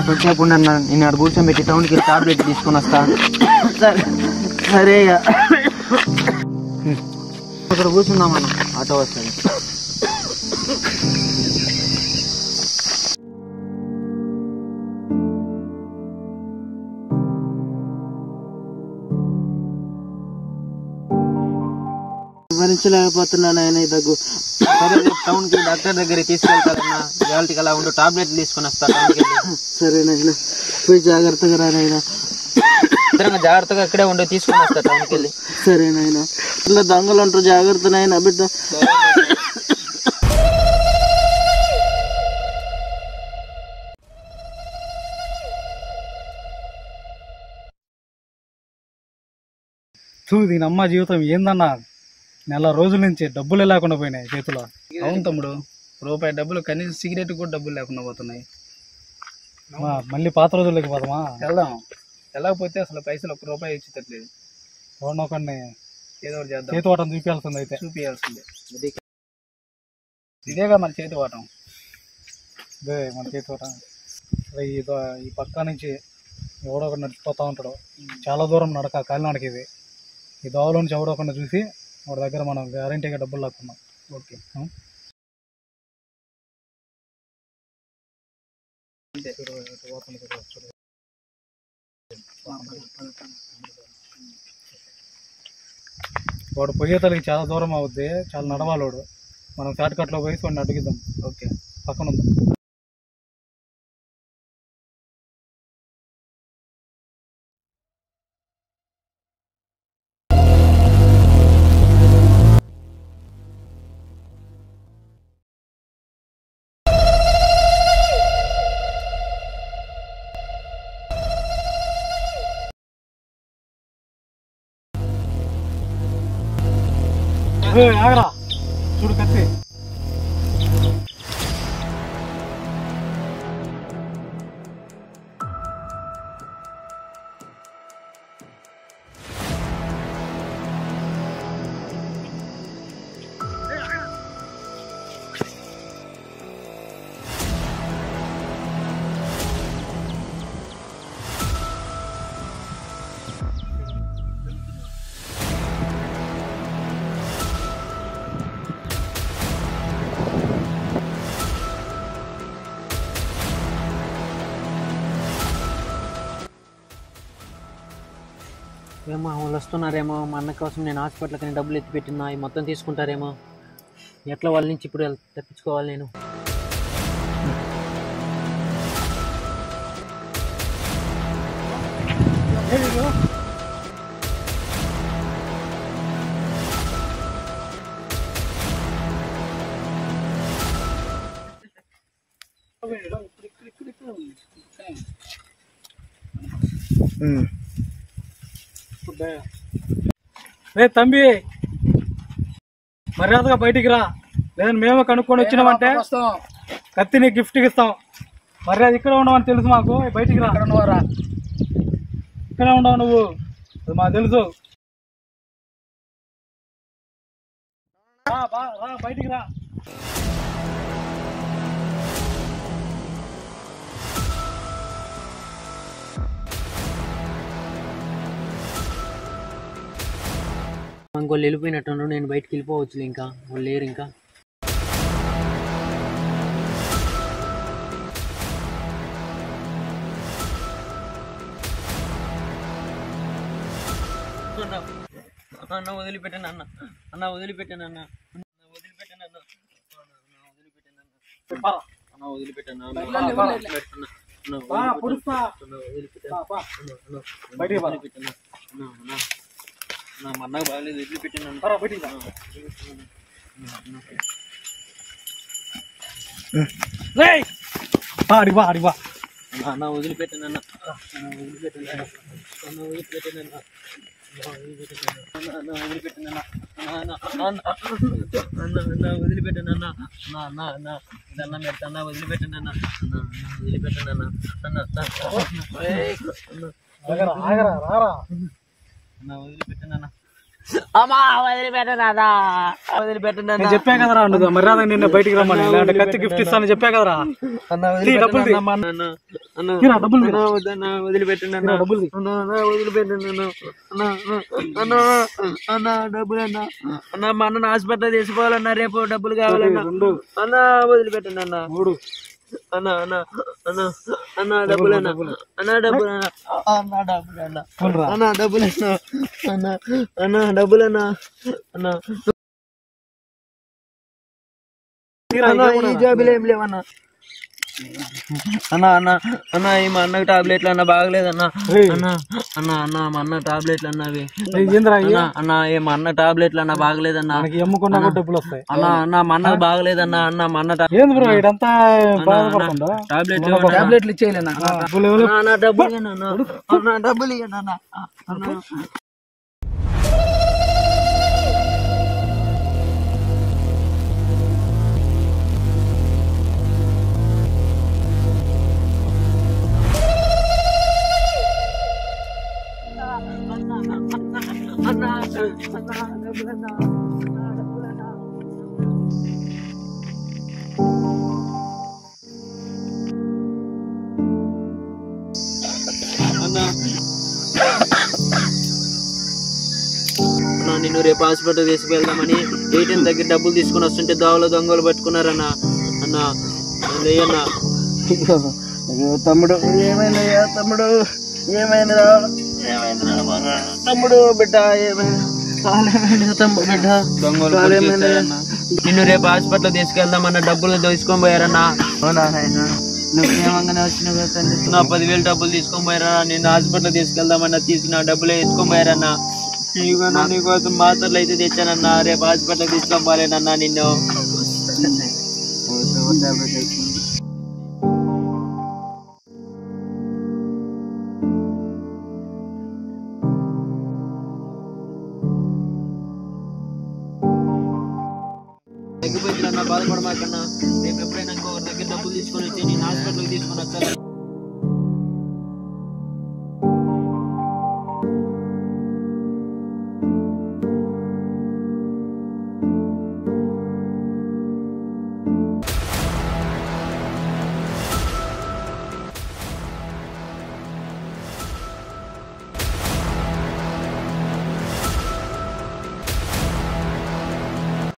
కొంచెంసేపు ఉండన్నా నేను అక్కడ కూర్చోబెట్టి టౌన్కి వెళ్ళి టాబ్లెట్ తీసుకొని వస్తా సరే సరే ఇక. అక్కడ కూర్చుందాం మనం ఆటో వస్తుంది భరించలేకపోతున్నాను ఆయన ఈ దగ్గు సరే రేపు టౌన్కి డాక్టర్ దగ్గరికి తీసుకెళ్తారన్నా ఇవాళకి అలా ఉండు టాబ్లెట్లు తీసుకొని వస్తా టౌన్కి వెళ్ళి సరే నాయన పోయి జాగ్రత్తగా రా నాయన ఇద్దరం జాగ్రత్తగా ఇక్కడే ఉండి తీసుకొని వస్తా టౌన్కి వెళ్ళి సరే నాయన ఇట్లా దొంగలు అంటారు జాగ్రత్త నాయన బిడ్డ చూ దీని అమ్మ జీవితం ఏందన్నా నెల రోజుల నుంచి డబ్బులే లేకుండా పోయినాయి చేతిలో అవును తమ్ముడు రూపాయి డబ్బులు కనీసం సిగరెట్ కూడా డబ్బులు లేకుండా పోతున్నాయి మా, మళ్ళీ పాత రోజుల్లోకి పోదామా వెళ్దాం వెళ్ళకపోతే అసలు పైసలు ఒక్క రూపాయి ఇచ్చేటట్లేదు ఎవరినొకడిని ఏదో ఒకటి చేద్దాం చేతి వాటం చూపించాల్సింది అయితే చూపించాల్సిందే ఇదేగా మన చేతి వాటం ఇదే మన చేతి వాటం అరే ఈ దో- ఈ పక్క నుంచి ఎవడో ఒకటి నడిచిపోతా ఉంటాడు చాలా దూరం నడక కాలినాడకి ఇది ఈ దోవలో నుంచి ఎవడో ఒకరిని చూసి వాడి దగ్గర మనం గ్యారంటీగా డబ్బులు లాక్కున్నాం ఓకే వాడు పొయ్యేతలకి చాలా దూరం అవుద్ది చాలా నడవాలి వాడు మనం షార్ట్ కట్లో పోయి వాడిని అడిగిద్దాం ఓకే పక్కన ఉంది ఏయ్, ఆగరా చూడు కత్తి ఏమో వాళ్ళు వస్తున్నారేమో మా అన్న కోసం నేను హాస్పిటల్కి నేను డబ్బులు ఎత్తి పెట్టినా ఈ మొత్తం తీసుకుంటారేమో ఎట్లా వాళ్ళ నుంచి ఇప్పుడు ఎల్- తప్పించుకోవాలి నేను రే తంబి మర్యాదగా బయటికి రా లేదని మేమే కనుక్కొని వచ్చినామంటే కత్తి నీకు గిఫ్ట్ ఇస్తాం మర్యాద ఇక్కడ ఉండవని తెలుసు మాకు బయటికి రా ఇక్కడ ఉండవు నువ్వు అది మాకు తెలుసు రా, బా, రా, బయటికి రా ఇంకోళ్ళు వెళ్ళిపోయినట్టున్నారు నేను బయటికి వెళ్ళిపోవచ్చు ఇంకా వాళ్ళు లేరు ఇంకా అన్న, అన్న వదిలిపెట్టాను అన్న అన్న వదిలిపెట్టాను అన్న అన్న వదిలిపెట్టాను అన్న అన్న వదిలిపెట్టాను అన్న అన్న వదిలిపెట్టాను అన్న వదిలిపెట్టాను అన్న బా, పుడుస్తా. అన్న వదిలిపెట్టాను బా, బా. అన్న అన్న బయటికి పద. వదిలిపెట్టాను అన్న అన్న అన్న మా అన్నకు బాగలేదు వదిలిపెట్టాను అన్న రా, బయటికి రా. రేయ్! బా, అడిగి బా అడిగి బా అన్న, అన్న వదిలిపెట్టాను అన్న అన్న వదిలిపెట్టాను అన్న అన్న వదిలిపెట్టాను అన్న అన్న వదిలిపెట్టాను అన్న అన్న అన్న అన్న అన్న వదిలిపెట్టాను అన్న అన్న అన్న అన్న దండం పెడతా అన్న వదిలిపెట్టాను అన్న అన్న అన్న వదిలిపెట్టాను అన్న అన్న అన్న ఏయ్, అన్న ఆగరా ఆగరా రారా అన్న వదిలిపెట్టాను అన్న అమ్మా వదిలిపెట్టనా వదిలిపెట్టనా నేను చెప్పా కదరా నువ్వు మర్యాద నిన్న బయటికి రమ్మని ఇలాంటి కత్తి గిఫ్ట్ ఇస్తానని చెప్పా కదరా అన్న తీ, డబ్బులు తీ. వదిలిపెట్టనా అన్న అన్న తీరా, డబ్బులు తీ. అన్న వద్దన్న వదిలిపెట్టండి అన్న డబ్బులు తీ. అన్న అన్న వదిలిపెట్టండి అన్న అన్న అన్న అన్న అన్న డబ్బులు అన్న అన్న మా అన్న హాస్పిటల్ తీసుకోవాలన్న రేపు డబ్బులు కావాలన్న రెండు అన్న వదిలిపెట్టండి అన్న మూడు అన్న అన్న అన్న అన్న డబ్బులు అన్న అన్న డబ్బులు అన్న అన్న డబ్బులు అన్న అవునురా. అన్న డబ్బులు అన్న అన్న అన్న డబ్బులు అన్న అన్న తీరా, అన్న ఇదే ఈ జాబులు ఏం లేవన్న అన్న అన్న అన్న ఈ మా అన్నకి టాబ్లెట్లు అన్న బాగలేదన్న ఏయ్. అన్న అన్న అన్న మా అన్న టాబ్లెట్లు అన్న అవి ఏయ్, ఏందిరా ఇయ్యి? అన్న అన్న ఏ మా అన్న టాబ్లెట్లు అన్న బాగలేదన్న మనకి ఎమ్ముకున్నా కూడా డబ్బులు వస్తాయి అన్న అన్న మా అన్నకి బాగలేదన్న అన్న మా అన్న ఏంది బ్రో ఇదంతా బాధపడుతుందా టాబ్లెట్లు టాబ్లెట్లు ఇచ్చేయలేనా డబ్బులు ఇవ్వలే. అన్న డబ్బులు ఇవ్వండి అన్న అన్న డబ్బులు ఇవ్వండి అన్న అన్న అన్న అన్న నిన్ను రేపు హాస్పిటల్ తీసుకువెళ్దామని ఏటీఎం దగ్గర డబ్బులు తీసుకుని వస్తుంటే దోవలో దొంగలు పట్టుకున్నారన్న అన్న లేయన్న అయ్యో తమ్ముడు ఏమైందయ్యా తమ్ముడు ఏమైందిరా ఏమైందిరా బాగా? తమ్ముడు బిడ్డ ఏమైంది కాలేమైంది తమ్ముడు బిడ్డ దొంగలు కాలేమైంది పట్టుకొచ్చారన్న. నిన్ను రేపు హాస్పిటల్ తీసుకెళ్దామన్న డబ్బులు తీసుకొని పోయారన్న అవునా నాయన నువ్వు ఏమంగానే వచ్చినావు కదా తండ్రి నా పదివేలు డబ్బులు తీసుకొని పోయారన్న నిన్ను హాస్పిటల్ తీసుకెళ్దామన్న తీసిన డబ్బులే ఎత్తుకొని పోయారన్న నీకన్నా నీకోసం మాత్రలు అయితే తెచ్చానన్న రేపు హాస్పిటల్ తీసుకొని పోలేనన్నా నిన్ను తగ్గిపోయిందన్న బాధపడమాకన్నా రేపు ఎప్పుడైనా ఇంకొకరి దగ్గర డబ్బులు తీసుకొని వచ్చి నేను హాస్పిటల్కి తీసుకొని వచ్చాను